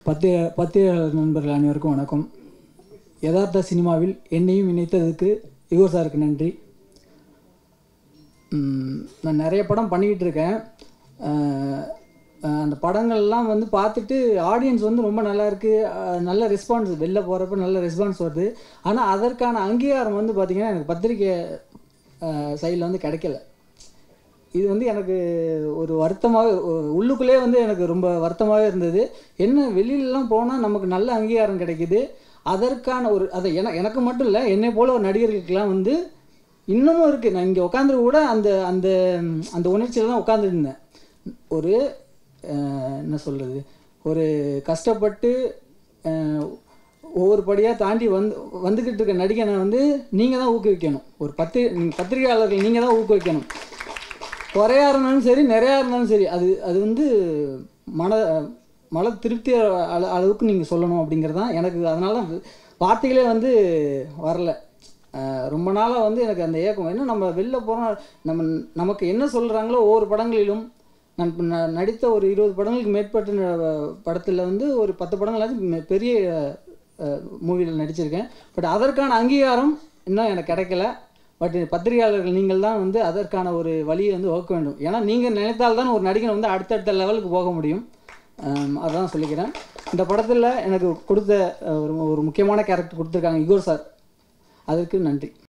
பத்து பத்து நண்பர்கள் அனைவருக்கும் வணக்கம் யதார்த்த சினிமாவில் என்னையும் இணைத்ததுக்கு யுகோ சாருக்கு நன்றி ம், நான் நிறைய படம் பண்ணிக்கிட்டு இருக்கேன் அஹ், அஹ், அந்த படங்கள்லாம் வந்து பார்த்துட்டு ஆடியன்ஸ் வந்து ரொம்ப நல்லா இருக்குது அஹ், நல்ல ரெஸ்பான்ஸ் வெளில போகிறப்ப நல்ல ரெஸ்பான்ஸ் வருது ஆனால் அதற்கான அங்கீகாரம் வந்து பார்த்திங்கன்னா எனக்கு பத்திரிக்கை சைடில் வந்து கிடைக்கல இது வந்து எனக்கு ஒரு வருத்தமாகவே உள்ளுக்குள்ளே வந்து எனக்கு ரொம்ப வருத்தமாகவே இருந்தது என்ன வெளியிலலாம் போனால் நமக்கு நல்ல அங்கீகாரம் கிடைக்குது அதற்கான ஒரு அதை என எனக்கு மட்டும் இல்லை என்னை போல ஒரு நடிகர்களுக்கெல்லாம் வந்து இன்னமும் இருக்குது நான் இங்கே உட்காந்துரு கூட அந்த அந்த அந்த உணர்ச்சியில் தான் உட்காந்துருந்தேன் ஒரு அஹ், என்ன சொல்கிறது ஒரு கஷ்டப்பட்டு அஹ், ஒவ்வொரு படியாக தாண்டி வந்து வந்துக்கிட்டு இருக்க நடிகனை வந்து நீங்கள் தான் ஊக்குவிக்கணும் ஒரு பத்து நீங்கள் பத்திரிகையாளர்கள் நீங்கள் தான் ஊக்குவிக்கணும் குறையா இருந்தாலும் சரி நிறையா இருந்தாலும் சரி அது அது வந்து மன மன திருப்தி அள அளவுக்கு நீங்கள் சொல்லணும் அப்படிங்கிறது தான் எனக்கு அதனால தான் வார்த்தைகளே வந்து வரல அஹ் ரொம்ப நாளாக வந்து எனக்கு அந்த ஏக்கம் என்ன நம்ம வெளில போகிறோம் நம்ம நமக்கு என்ன சொல்கிறாங்களோ ஒவ்வொரு படங்களிலும் நான் இப்ப ந- நடித்த ஒரு இருபது படங்களுக்கு மேற்பட்ட படத்தில் வந்து ஒரு பத்து படங்களாச்சும் மெ- பெரிய மூவியில் நடிச்சிருக்கேன் பட் அதற்கான அங்கீகாரம் இன்னும் எனக்கு கிடைக்கல பட் பத்திரிகையாளர்கள் நீங்கள் தான் வந்து அதற்கான ஒரு வழியை வந்து வகுக்க வேண்டும் ஏன்னா நீங்கள் நினைத்தால்தான் ஒரு நடிகன் வந்து அடுத்தடுத்த லெவலுக்கு போக முடியும் ஆம், அதான் சொல்லிக்கிறேன் இந்த படத்தில் எனக்கு கொடுத்த அஹ், ஒரு ஒரு முக்கியமான கேரக்டர் கொடுத்துருக்காங்க இகோர் சார் அதற்கு நன்றி